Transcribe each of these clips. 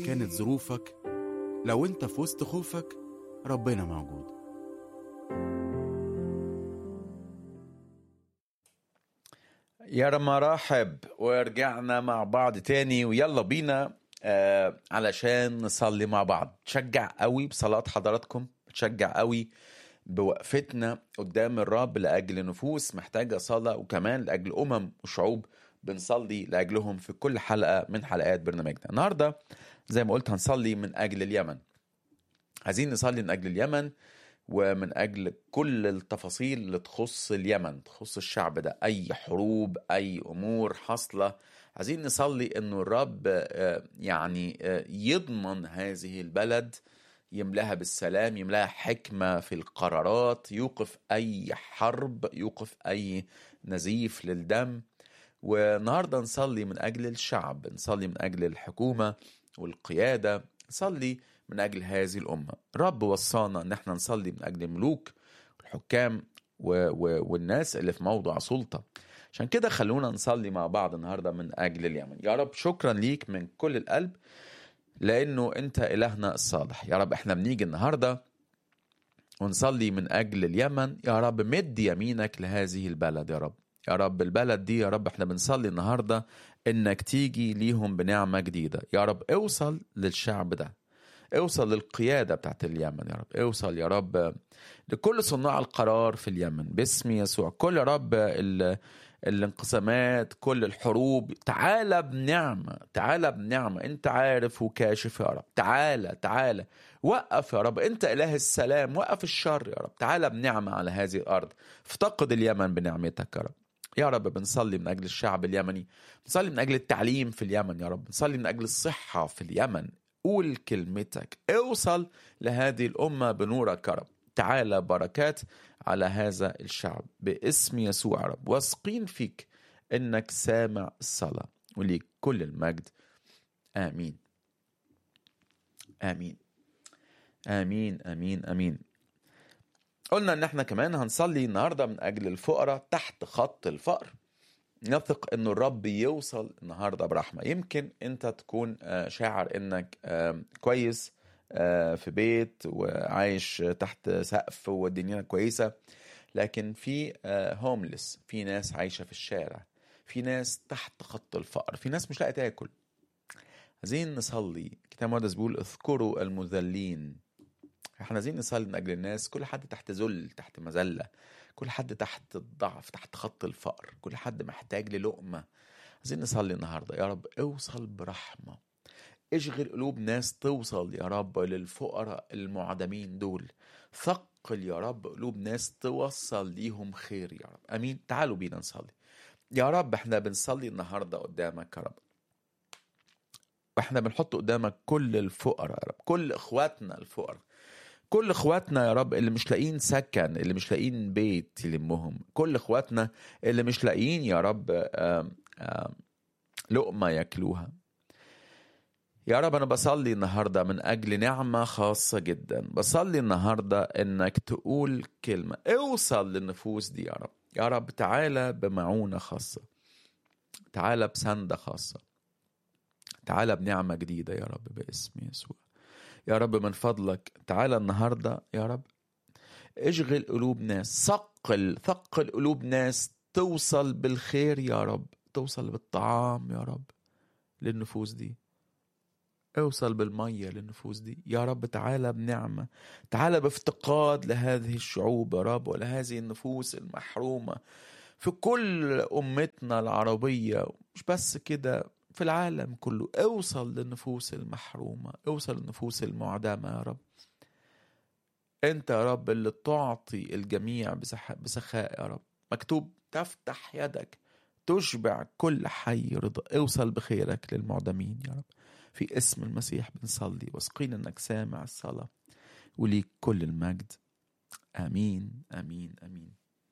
كانت ظروفك لو انت في وسط خوفك ربنا موجود يا مراحب ورجعنا مع بعض تاني ويلا بينا آه علشان نصلي مع بعض تشجع قوي بصلاة حضراتكم تشجع قوي بوقفتنا قدام الرب لأجل نفوس محتاجة صلاة وكمان لأجل أمم وشعوب بنصلي لأجلهم في كل حلقة من حلقات برنامجنا النهاردة زي ما قلت هنصلي من أجل اليمن عايزين نصلي من أجل اليمن ومن أجل كل التفاصيل اللي تخص اليمن تخص الشعب ده أي حروب أي أمور حاصلة عايزين نصلي أنه الرب آه، يعني آه، يضمن هذه البلد يملاها بالسلام يملاها حكمة في القرارات يوقف أي حرب يوقف أي نزيف للدم والنهاردة نصلي من أجل الشعب نصلي من أجل الحكومة والقيادة نصلي من أجل هذه الأمة رب وصانا أن احنا نصلي من أجل الملوك والحكام و... و... والناس اللي في موضع سلطة عشان كده خلونا نصلي مع بعض النهاردة من أجل اليمن يا رب شكرا ليك من كل القلب لأنه أنت إلهنا الصالح يا رب احنا بنيجي النهاردة ونصلي من أجل اليمن يا رب مد يمينك لهذه البلد يا رب يا رب البلد دي يا رب احنا بنصلي النهاردة انك تيجي ليهم بنعمة جديدة يا رب اوصل للشعب ده اوصل للقيادة بتاعت اليمن يا رب اوصل يا رب لكل صناع القرار في اليمن باسم يسوع كل يا رب ال... الانقسامات كل الحروب تعالى بنعمة تعالى بنعمة انت عارف وكاشف يا رب تعالى تعالى وقف يا رب انت اله السلام وقف الشر يا رب تعالى بنعمة على هذه الارض افتقد اليمن بنعمتك يا رب يا رب بنصلي من اجل الشعب اليمني بنصلي من اجل التعليم في اليمن يا رب بنصلي من اجل الصحة في اليمن قول كلمتك اوصل لهذه الأمة بنورك يا رب تعالى بركات على هذا الشعب باسم يسوع يا رب واثقين فيك انك سامع الصلاة وليك كل المجد آمين آمين آمين آمين آمين قلنا ان احنا كمان هنصلي النهارده من اجل الفقراء تحت خط الفقر نثق ان الرب يوصل النهارده برحمه يمكن انت تكون آه، شاعر انك آه، كويس آه، في بيت وعايش تحت سقف والدنيا كويسه لكن في هوملس في ناس عايشه في الشارع في ناس تحت خط الفقر في ناس مش لاقي تاكل عايزين نصلي كتاب المقدس بيقول اذكروا المذلين احنا عايزين نصلي من اجل الناس كل حد تحت ذل تحت مذله كل حد تحت الضعف تحت خط الفقر كل حد محتاج للقمه عايزين نصلي النهارده يا رب اوصل برحمه اشغل قلوب ناس توصل يا رب للفقراء المعدمين دول ثقل يا رب قلوب ناس توصل ليهم خير يا رب امين تعالوا بينا نصلي يا رب احنا بنصلي النهارده قدامك يا رب واحنا بنحط قدامك كل الفقراء يا رب كل اخواتنا الفقراء كل اخواتنا يا رب اللي مش لاقيين سكن اللي مش لاقيين بيت يلمهم كل اخواتنا اللي مش لاقيين يا رب آم، آم، لقمة ياكلوها يا رب أنا بصلي النهاردة من أجل نعمة خاصة جدا بصلي النهاردة إنك تقول كلمة اوصل للنفوس دي يا رب يا رب تعالى بمعونة خاصة تعالى بسندة خاصة تعالى بنعمة جديدة يا رب باسم يسوع يا رب من فضلك تعالى النهاردة يا رب اشغل قلوب ناس ثقل ثقل قلوب ناس توصل بالخير يا رب توصل بالطعام يا رب للنفوس دي اوصل بالمية للنفوس دي يا رب تعالى بنعمة تعالى بافتقاد لهذه الشعوب يا رب ولهذه النفوس المحرومة في كل أمتنا العربية مش بس كده في العالم كله اوصل للنفوس المحرومة اوصل للنفوس المعدمة يا رب انت يا رب اللي تعطي الجميع بسح- بسخاء يا رب مكتوب تفتح يدك تشبع كل حي رضا اوصل بخيرك للمعدمين يا رب في اسم المسيح بنصلي واثقين انك سامع الصلاة وليك كل المجد امين امين امين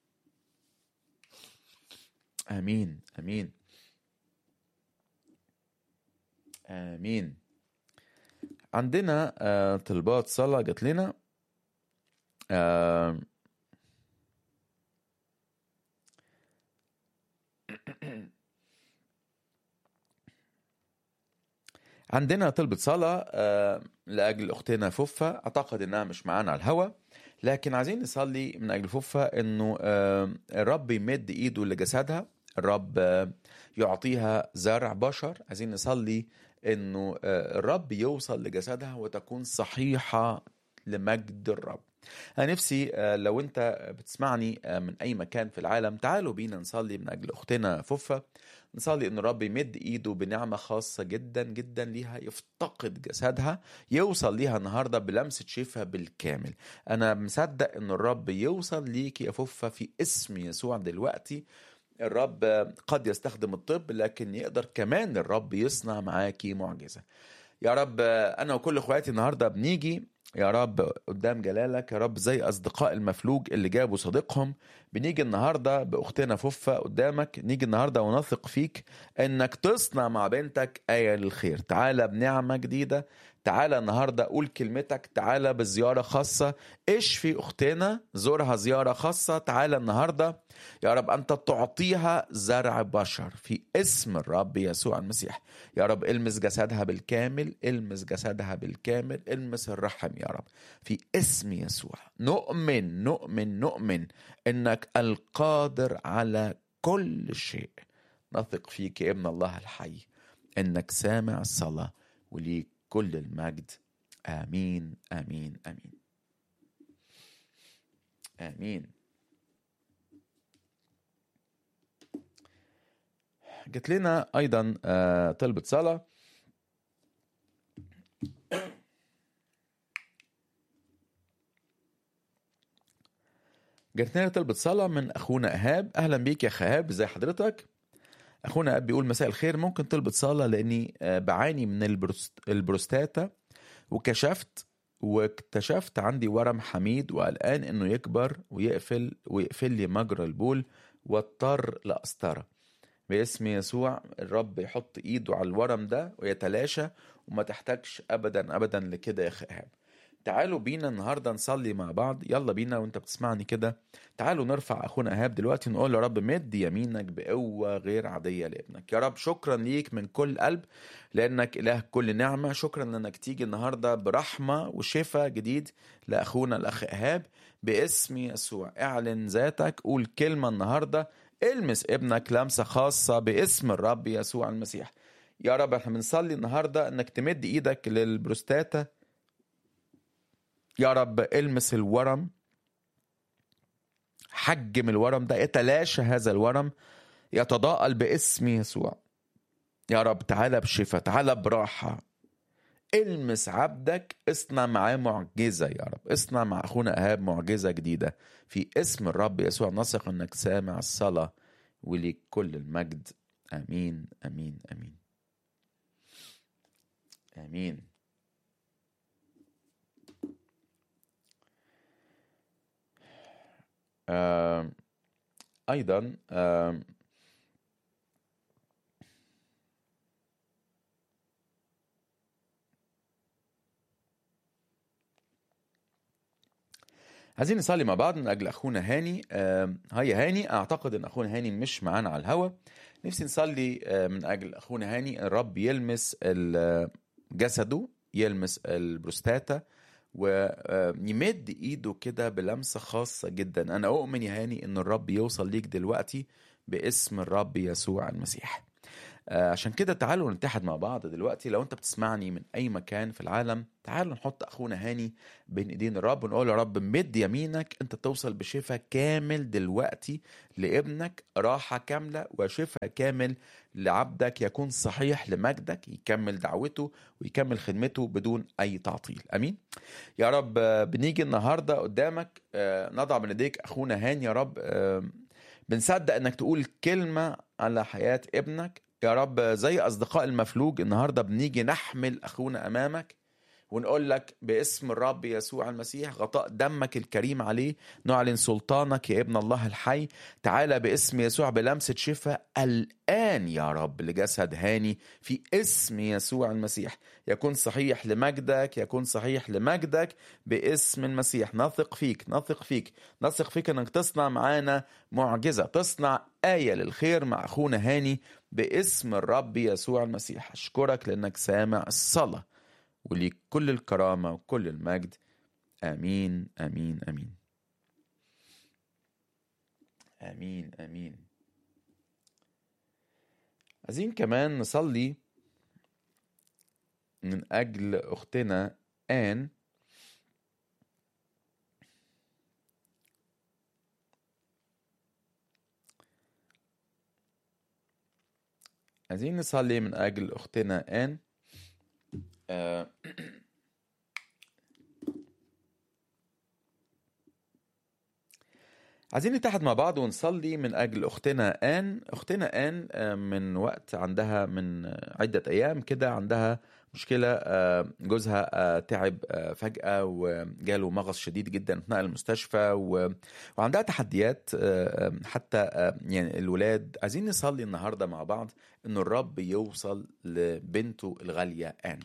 امين امين امين عندنا آه، طلبات صلاة جات لنا آه، عندنا طلبة صلاة آه، لأجل أختنا فوفا أعتقد إنها مش معانا على الهوا لكن عايزين نصلي من أجل فوفا إنه آه، الرب يمد إيده لجسدها الرب آه، يعطيها زرع بشر عايزين نصلي إنه آه، الرب يوصل لجسدها وتكون صحيحة لمجد الرب أنا نفسي آه، لو أنت بتسمعني آه، من أي مكان في العالم تعالوا بينا نصلي من أجل أختنا فوفا نصلي ان الرب يمد ايده بنعمه خاصه جدا جدا ليها يفتقد جسدها يوصل ليها النهارده بلمسه شفاء بالكامل انا مصدق ان الرب يوصل ليك يا فوفا في اسم يسوع دلوقتي الرب قد يستخدم الطب لكن يقدر كمان الرب يصنع معاكي معجزه يا رب انا وكل اخواتي النهارده بنيجي يا رب قدام جلالك يا رب زي اصدقاء المفلوج اللي جابوا صديقهم بنيجي النهارده باختنا فوفا قدامك نيجي النهارده ونثق فيك انك تصنع مع بنتك ايه للخير تعالى بنعمه جديده تعالى النهارده قول كلمتك تعالى بزياره خاصه اشفي اختنا زورها زياره خاصه تعالى النهارده يا رب انت تعطيها زرع بشر في اسم الرب يسوع المسيح يا رب المس جسدها بالكامل المس جسدها بالكامل المس الرحم يا رب في اسم يسوع نؤمن نؤمن نؤمن انك القادر على كل شيء نثق فيك يا ابن الله الحي انك سامع الصلاه وليك كل المجد امين امين امين امين جت لنا ايضا آه، طلبة صلاة جت لنا طلبة صلاة من اخونا ايهاب اهلا بيك يا خهاب ازي حضرتك اخونا ايهاب بيقول مساء الخير ممكن طلبة صلاة لاني آه، بعاني من البروست- البروستاتا وكشفت واكتشفت عندي ورم حميد وقلقان انه يكبر ويقفل ويقفل لي مجرى البول واضطر لقسطره باسم يسوع الرب يحط ايده على الورم ده ويتلاشى وما تحتاجش ابدا ابدا لكده يا خهاب تعالوا بينا النهارده نصلي مع بعض يلا بينا وانت بتسمعني كده تعالوا نرفع اخونا ايهاب دلوقتي نقول يا رب مد يمينك بقوه غير عاديه لابنك يا رب شكرا ليك من كل قلب لانك اله كل نعمه شكرا لانك تيجي النهارده برحمه وشفاء جديد لاخونا الاخ ايهاب باسم يسوع اعلن ذاتك قول كلمه النهارده المس ابنك لمسه خاصه باسم الرب يسوع المسيح يا رب احنا بنصلي النهارده انك تمد ايدك للبروستاتا يا رب المس الورم حجم الورم ده يتلاشى هذا الورم يتضاءل باسم يسوع يا رب تعالى بشفاء تعالى براحة المس عبدك اصنع معاه معجزة يا رب اصنع مع أخونا إيهاب معجزة جديدة في اسم الرب يسوع نثق أنك سامع الصلاة وليك كل المجد آمين آمين آمين آمين آم، أيضا آم، عايزين نصلي مع بعض من اجل اخونا هاني آم، هيا هاني اعتقد ان اخونا هاني مش معانا على الهوا نفسي نصلي آه، من اجل اخونا هاني الرب يلمس ال- جسده يلمس البروستاتا ويمد ايده كده بلمسه خاصه جدا انا اؤمن يا هاني ان الرب يوصل ليك دلوقتي باسم الرب يسوع المسيح آه، عشان كده تعالوا نتحد مع بعض دلوقتي لو انت بتسمعني من اي مكان في العالم تعالوا نحط اخونا هاني بين ايدين الرب ونقول يا رب مد يمينك انت توصل بشفاء كامل دلوقتي لابنك راحة كاملة وشفاء كامل لعبدك يكون صحيح لمجدك يكمل دعوته ويكمل خدمته بدون اي تعطيل امين يا رب آه، بنيجي النهارده قدامك آه، نضع من ايديك اخونا هاني يا رب آه، بنصدق انك تقول كلمة على حياة ابنك يا رب زي اصدقاء المفلوج النهارده بنيجي نحمل اخونا امامك ونقول لك باسم الرب يسوع المسيح غطاء دمك الكريم عليه نعلن سلطانك يا ابن الله الحي تعالى باسم يسوع بلمسة شفاء الآن يا رب لجسد هاني في اسم يسوع المسيح يكون صحيح لمجدك يكون صحيح لمجدك باسم المسيح نثق فيك نثق فيك نثق فيك انك تصنع معانا معجزة تصنع آية للخير مع أخونا هاني باسم الرب يسوع المسيح أشكرك لأنك سامع الصلاة وليك كل الكرامة وكل المجد آمين آمين آمين آمين آمين عايزين كمان نصلي من أجل أختنا آن عايزين نصلي من أجل أختنا آن آه، عايزين نتحد مع بعض ونصلي من أجل أختنا آن أختنا آن آه، من وقت عندها من آه، عدة أيام كده عندها مشكلة آه، جوزها آه، تعب آه، فجأة وجاله مغص شديد جدا اتنقل المستشفى و... وعندها تحديات آه، آه، حتى آه، يعني الولاد عايزين نصلي النهاردة مع بعض إنه الرب يوصل لبنته الغالية آن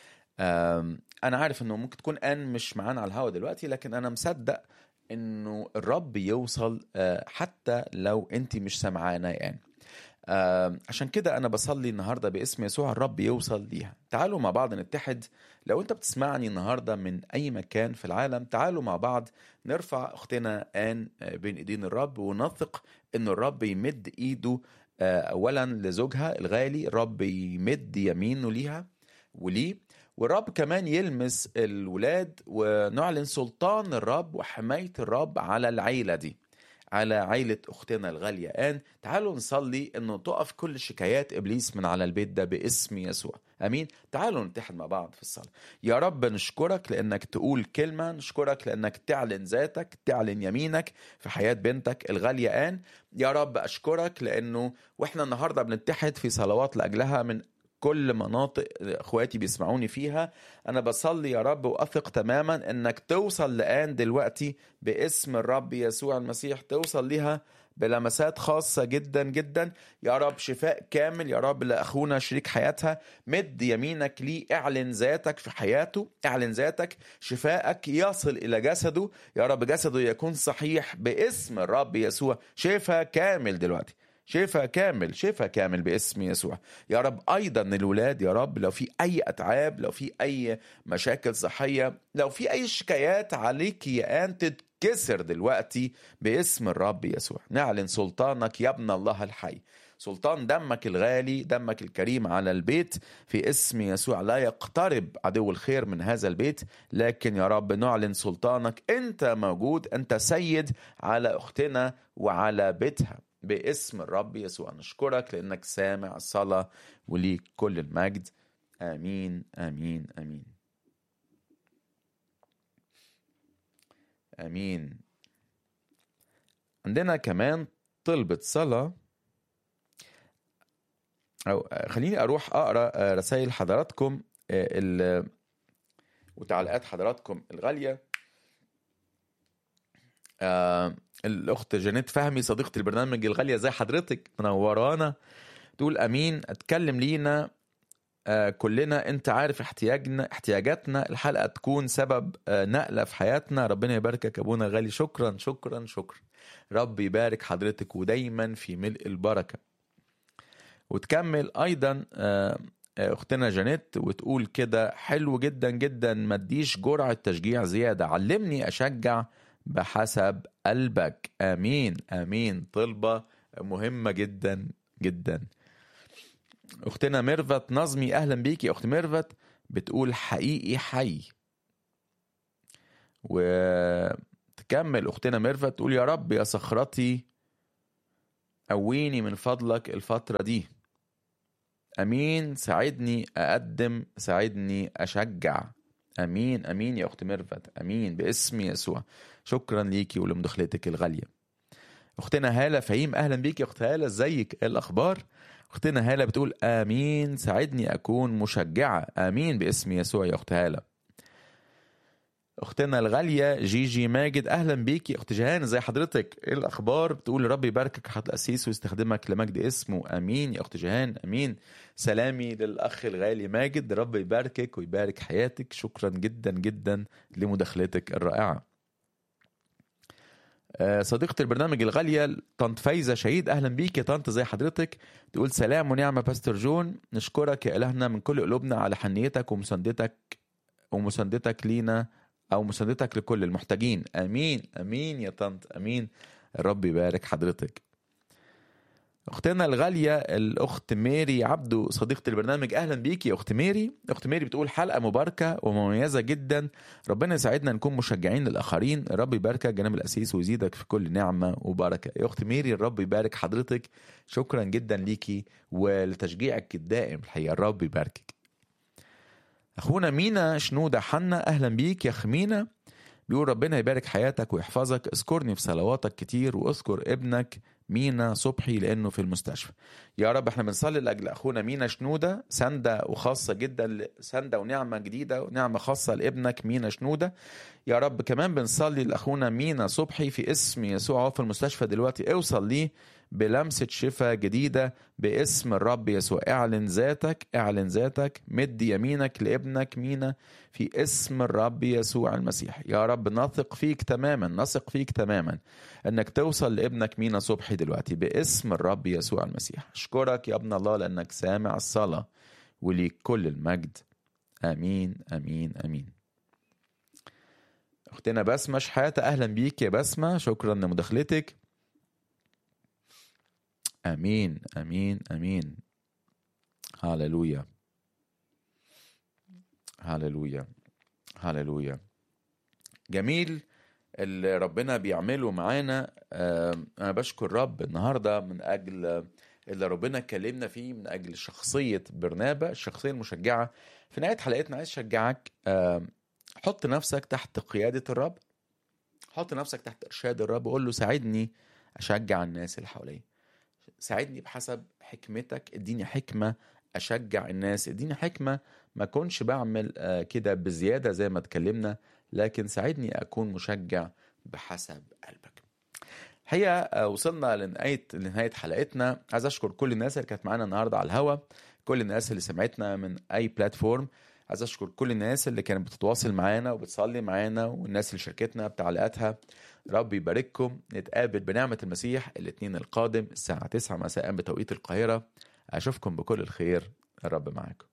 آم، انا عارف انه ممكن تكون ان مش معانا على الهوا دلوقتي لكن انا مصدق انه الرب يوصل آه، حتى لو انت مش سامعانا يعني آم، عشان كده انا بصلي النهارده باسم يسوع الرب يوصل ليها تعالوا مع بعض نتحد لو انت بتسمعني النهارده من اي مكان في العالم تعالوا مع بعض نرفع اختنا ان آه، بين ايدين الرب ونثق ان الرب يمد ايده آه، اولا لزوجها الغالي الرب يمد يمينه ليها وليه والرب كمان يلمس الولاد ونعلن سلطان الرب وحماية الرب على العيلة دي على عيلة أختنا الغالية آن تعالوا نصلي أنه تقف كل شكايات إبليس من على البيت ده باسم يسوع أمين تعالوا نتحد مع بعض في الصلاة يا رب نشكرك لأنك تقول كلمة نشكرك لأنك تعلن ذاتك تعلن يمينك في حياة بنتك الغالية آن يا رب أشكرك لأنه وإحنا النهاردة بنتحد في صلوات لأجلها من كل مناطق اخواتي بيسمعوني فيها انا بصلي يا رب واثق تماما انك توصل لان دلوقتي باسم الرب يسوع المسيح توصل ليها بلمسات خاصة جدا جدا يا رب شفاء كامل يا رب لأخونا شريك حياتها مد يمينك ليه اعلن ذاتك في حياته اعلن ذاتك شفاءك يصل إلى جسده يا رب جسده يكون صحيح باسم الرب يسوع شفاء كامل دلوقتي شفاء كامل شفاء كامل باسم يسوع يا رب ايضا الولاد يا رب لو في اي اتعاب لو في اي مشاكل صحيه لو في اي شكايات عليك يا ان تتكسر دلوقتي باسم الرب يسوع نعلن سلطانك يا ابن الله الحي سلطان دمك الغالي دمك الكريم على البيت في اسم يسوع لا يقترب عدو الخير من هذا البيت لكن يا رب نعلن سلطانك انت موجود انت سيد على اختنا وعلى بيتها باسم الرب يسوع نشكرك لانك سامع الصلاه وليك كل المجد امين امين امين امين عندنا كمان طلبة صلاة أو خليني أروح أقرأ رسائل حضراتكم ال- وتعليقات حضراتكم الغالية آه، الأخت جانيت فهمي صديقة البرنامج الغالية زي حضرتك منورانا تقول أمين أتكلم لينا آه، كلنا أنت عارف احتياجنا احتياجاتنا الحلقة تكون سبب آه، نقلة في حياتنا ربنا يباركك يا أبونا غالي شكرا شكرا شكرا رب يبارك حضرتك ودايما في ملء البركة وتكمل أيضا آه، آه، أختنا جانيت وتقول كده حلو جدا جدا ما تديش جرعة تشجيع زيادة علمني أشجع بحسب قلبك امين امين طلبه مهمه جدا جدا اختنا ميرفت نظمي اهلا بيكي يا اخت ميرفت بتقول حقيقي حي وتكمل اختنا ميرفت تقول يا رب يا صخرتي قويني من فضلك الفتره دي امين ساعدني اقدم ساعدني اشجع امين امين يا اخت ميرفت امين باسم يسوع شكرا ليكي ولمداخلتك الغاليه اختنا هاله فهيم اهلا بيك يا اخت هاله ازيك ايه الاخبار اختنا هاله بتقول امين ساعدني اكون مشجعه امين باسم يسوع يا اخت هاله اختنا الغاليه جيجي ماجد اهلا بيكي اخت جهان ازي حضرتك ايه الاخبار بتقول ربي يباركك حضرتك القسيس ويستخدمك لمجد اسمه امين يا اخت جهان امين سلامي للاخ الغالي ماجد رب يباركك ويبارك حياتك شكرا جدا جدا لمداخلتك الرائعه آه، صديقة البرنامج الغالية طنط فايزة شهيد أهلا بيك يا طنط زي حضرتك تقول سلام ونعمة باستر جون نشكرك يا إلهنا من كل قلوبنا على حنيتك ومساندتك ومساندتك لينا أو مساندتك لكل المحتاجين آمين آمين يا طنط آمين الرب يبارك حضرتك اختنا الغاليه الاخت ميري عبدو صديقه البرنامج اهلا بيكي يا اخت ميري اخت ميري بتقول حلقه مباركه ومميزه جدا ربنا يساعدنا نكون مشجعين للاخرين الرب يباركك جناب الاسيس ويزيدك في كل نعمه وبركه يا اخت ميري الرب يبارك حضرتك شكرا جدا ليكي ولتشجيعك الدائم الحقيقه الرب يباركك اخونا مينا شنوده حنا اهلا بيك يا اخ مينا بيقول ربنا يبارك حياتك ويحفظك اذكرني في صلواتك كتير واذكر ابنك مينا صبحي لانه في المستشفى يا رب احنا بنصلي لاجل اخونا مينا شنوده سنده وخاصه جدا سنده ونعمه جديده ونعمه خاصه لابنك مينا شنوده يا رب كمان بنصلي لاخونا مينا صبحي في اسم يسوع هو في المستشفى دلوقتي اوصل ليه بلمسه شفاء جديده باسم الرب يسوع اعلن ذاتك اعلن ذاتك مد يمينك لابنك مينا في اسم الرب يسوع المسيح يا رب نثق فيك تماما نثق فيك تماما انك توصل لابنك مينا صبحي دلوقتي باسم الرب يسوع المسيح اشكرك يا ابن الله لانك سامع الصلاه وليك كل المجد امين امين امين اختنا بسمه شحاته اهلا بيك يا بسمه شكرا لمداخلتك امين امين امين هاللويا هاللويا هاللويا جميل اللي ربنا بيعمله معانا آه، انا بشكر رب النهارده من اجل اللي ربنا كلمنا فيه من اجل شخصيه برنابا الشخصيه المشجعه في نهايه حلقتنا عايز اشجعك آه، حط نفسك تحت قياده الرب حط نفسك تحت ارشاد الرب وقول له ساعدني اشجع الناس اللي حواليا ساعدني بحسب حكمتك اديني حكمه اشجع الناس اديني حكمه ما اكونش بعمل آه، كده بزياده زي ما اتكلمنا لكن ساعدني اكون مشجع بحسب قلبك هي آه، وصلنا لنهايه لنهايه حلقتنا عايز اشكر كل الناس اللي كانت معانا النهارده على الهوا كل الناس اللي سمعتنا من اي بلاتفورم عايز اشكر كل الناس اللي كانت بتتواصل معانا وبتصلي معانا والناس اللي شاركتنا بتعليقاتها رب يبارككم نتقابل بنعمه المسيح الاثنين القادم الساعه 9 مساء بتوقيت القاهره اشوفكم بكل الخير الرب معاكم